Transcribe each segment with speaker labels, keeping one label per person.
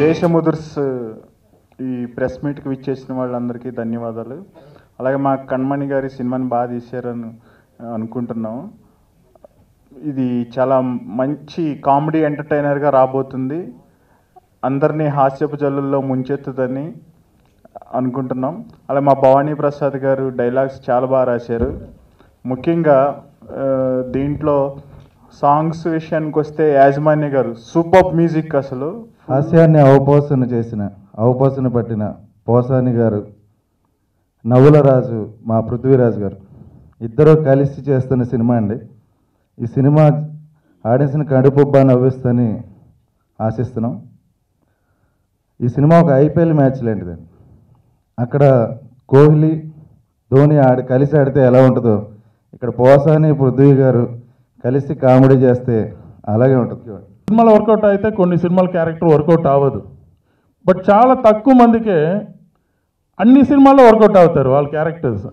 Speaker 1: దేశముదుర్స్ ఈ ప్రెస్ మీట్కి విచ్చేసిన వాళ్ళందరికీ ధన్యవాదాలు అలాగే మా కణమణి గారి సినిమాని బాగా తీశారని అనుకుంటున్నాము ఇది చాలా మంచి కామెడీ ఎంటర్టైనర్గా రాబోతుంది అందరినీ హాస్యపు జల్లుల్లో ముంచెత్తుదని అనుకుంటున్నాం అలా మా భవానీ ప్రసాద్ గారు డైలాగ్స్ చాలా బాగా రాశారు ముఖ్యంగా ఆ, దీంట్లో సాంగ్స్ విషయానికి వస్తే యాజమాన్య గారు సూపర్ మ్యూజిక్ అసలు
Speaker 2: హాస్యాన్ని అవపోసన చేసిన అవపోసన పట్టిన పోసాని గారు నవ్వుల రాజు మా పృథ్వీరాజు గారు ఇద్దరు కలిసి చేస్తున్న సినిమా అండి ఈ సినిమా ఆడియన్స్ని కడుపుబ్బా నవ్విస్తని ఆశిస్తున్నాం ఈ సినిమా ఒక ఐపీఎల్ మ్యాచ్ లాంటిదండి అక్కడ కోహ్లీ ధోని ఆడి కలిసి ఆడితే ఎలా ఉంటుందో ఇక్కడ పోసాని పృథ్వీ గారు కలిసి కామెడీ చేస్తే అలాగే ఉంటుంది చూడండి
Speaker 3: సినిమాలు వర్కౌట్ అయితే కొన్ని సినిమాల క్యారెక్టర్ వర్కౌట్ అవ్వదు బట్ చాలా తక్కువ మందికే అన్ని సినిమాల్లో వర్కౌట్ అవుతారు వాళ్ళ క్యారెక్టర్స్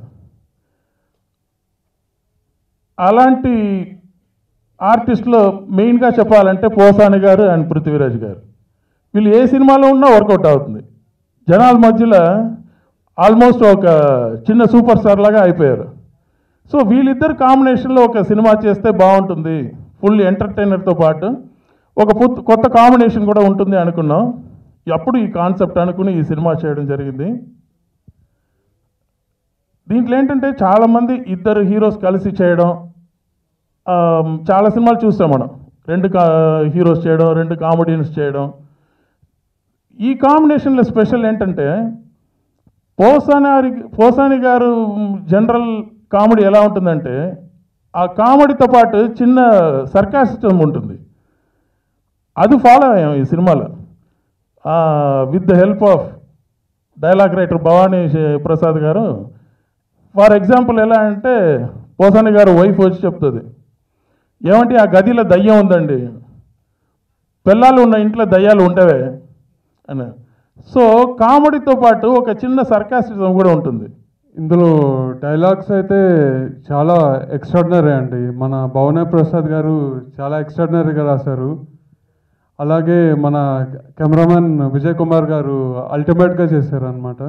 Speaker 3: అలాంటి ఆర్టిస్టులో మెయిన్గా చెప్పాలంటే పోసాని గారు అండ్ పృథ్వీరాజ్ గారు వీళ్ళు ఏ సినిమాలో ఉన్నా వర్కౌట్ అవుతుంది జనాల మధ్యలో ఆల్మోస్ట్ ఒక చిన్న సూపర్ స్టార్ లాగా అయిపోయారు సో వీళ్ళిద్దరు కాంబినేషన్లో ఒక సినిమా చేస్తే బాగుంటుంది ఫుల్ ఎంటర్టైనర్తో పాటు ఒక పుత్- కొత్త కాంబినేషన్ కూడా ఉంటుంది అనుకున్నాం అప్పుడు ఈ కాన్సెప్ట్ అనుకుని ఈ సినిమా చేయడం జరిగింది దీంట్లో ఏంటంటే చాలామంది ఇద్దరు హీరోస్ కలిసి చేయడం ఆ, చాలా సినిమాలు చూస్తాం మనం రెండు కా హీరోస్ చేయడం రెండు కామెడియన్స్ చేయడం ఈ కాంబినేషన్లో స్పెషల్ ఏంటంటే పోసాని పోసాని గారు జనరల్ కామెడీ ఎలా ఉంటుందంటే ఆ కామెడీతో పాటు చిన్న సర్కాసిజం ఉంటుంది అది ఫాలో అయ్యాం ఈ సినిమాలో with the help of dialogue writer Bhavani శే- ప్రసాద్ గారు ఫర్ ఎగ్జాంపుల్ ఎలా అంటే పోసాని గారు వైఫ్ వచ్చి చెప్తుంది ఏమంటే ఆ గదిలో దయ్యం ఉందండి పిల్లలు ఉన్న ఇంట్లో దయ్యాలు ఉండవే అని సో కామెడీతో పాటు ఒక చిన్న సర్కాసిజం కూడా ఉంటుంది
Speaker 4: ఇందులో డైలాగ్స్ అయితే చాలా ఎక్స్ట్రాడినరీ అండి మన భవన ప్రసాద్ గారు చాలా ఎక్స్ట్రాడినరీగా రాశారు అలాగే మన కెమెరామెన్ విజయ్ కుమార్ గారు అల్టిమేట్గా చేశారు అనమాట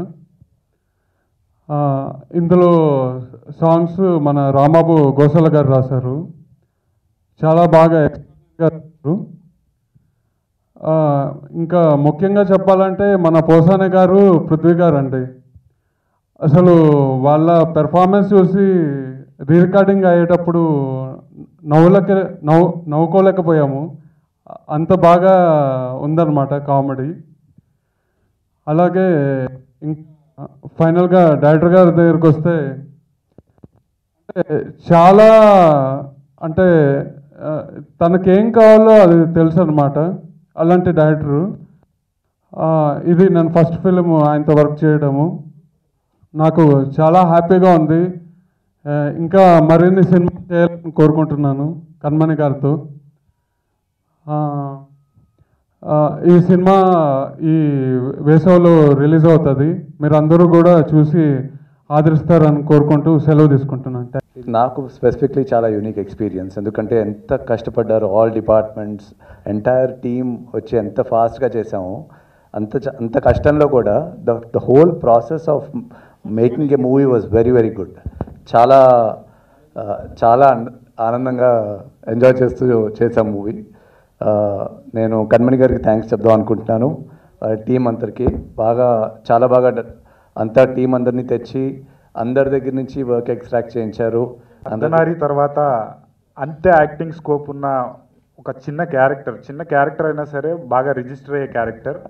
Speaker 4: ఇందులో సాంగ్స్ మన రాంబాబు గోసల గారు రాశారు చాలా బాగా ఎక్స్ట్రాడినరీగా రాశారు ఆ, ఇంకా ముఖ్యంగా చెప్పాలంటే మన పోసానే గారు పృథ్వీ గారు అండి అసలు వాళ్ళ పెర్ఫార్మెన్స్ చూసి రీ రికార్డింగ్ అయ్యేటప్పుడు నవ్వులకి నవ్వు నవ్వుకోలేకపోయాము అంత బాగా ఉందన్నమాట కామెడీ అలాగే ఇం- ఫైనల్గా డైరెక్టర్ గారి దగ్గరికి వస్తే అంటే చాలా అంటే ఆ, తనకేం కావాలో అది తెలుసు అనమాట అలాంటి డైరెక్టరు ఆ, ఇది నేను ఫస్ట్ ఫిలిం ఆయనతో వర్క్ చేయడము నాకు చాలా హ్యాపీగా ఉంది ఆ, ఇంకా మరిన్ని సినిమా చేయాలని కోరుకుంటున్నాను కన్మణి గారితో ఆ, ఆ, ఈ సినిమా ఈ వేసవిలో రిలీజ్ అవుతుంది మీరు అందరూ కూడా చూసి ఆదరిస్తారని కోరుకుంటూ సెలవు తీసుకుంటున్నాను
Speaker 5: ఇది నాకు స్పెసిఫిక్లీ చాలా యూనిక్ ఎక్స్పీరియన్స్ ఎందుకంటే ఎంత కష్టపడ్డారు ఆల్ డిపార్ట్మెంట్స్ ఎంటైర్ టీమ్ వచ్చి ఎంత ఫాస్ట్గా చేసామో అంత చ- అంత కష్టంలో కూడా the the whole process of making a movie was very very good చాలా ఆ, చాలా ఆన- ఆనందంగా ఎంజాయ్ చేస్తూ చేసాం మూవీ నేను కన్మణి గారికి థ్యాంక్స్ చెప్దాం అనుకుంటున్నాను టీం అందరికి బాగా చాలా బాగా డ- అంతా టీం అందరినీ తెచ్చి అందరి దగ్గర నుంచి వర్క్ ఎక్స్ట్రాక్ట్ చేయించారు అందరి
Speaker 1: అందనారి తర్వాత అంతే యాక్టింగ్ స్కోప్ ఉన్న ఒక చిన్న క్యారెక్టర్ చిన్న క్యారెక్టర్ అయినా సరే బాగా రిజిస్టర్ అయ్యే క్యారెక్టర్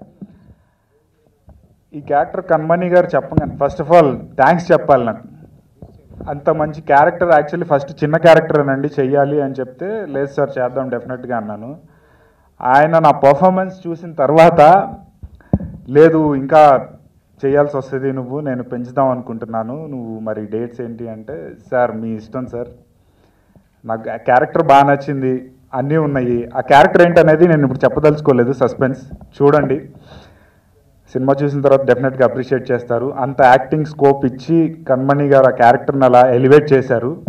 Speaker 1: ఈ క్యారెక్టర్ కన్మణి గారు చెప్పగానే ఫస్ట్ ఆఫ్ ఆల్ థ్యాంక్స్ చెప్పాలి నాకు అంత మంచి క్యారెక్టర్ యాక్చువల్లీ ఫస్ట్ చిన్న క్యారెక్టర్ అనండి చెయ్యాలి అని చెప్తే లేదు సార్ చేద్దాం డెఫినెట్గా అన్నాను ఆయన నా పర్ఫార్మెన్స్ చూసిన తర్వాత లేదు ఇంకా చేయాల్సి వస్తుంది నువ్వు నేను పెంచుదాం అనుకుంటున్నాను నువ్వు మరి డేట్స్ ఏంటి అంటే సార్ మీ ఇష్టం సార్ నాకు ఆ క్యారెక్టర్ బాగా నచ్చింది అన్నీ ఉన్నాయి ఆ క్యారెక్టర్ ఏంటనేది నేను ఇప్పుడు చెప్పదలుచుకోలేదు సస్పెన్స్ చూడండి సినిమా చూసిన తర్వాత డెఫినెట్గా అప్రిషియేట్ చేస్తారు అంత యాక్టింగ్ స్కోప్ ఇచ్చి కన్మణి గారు ఆ క్యారెక్టర్ని అలా ఎలివేట్ చేశారు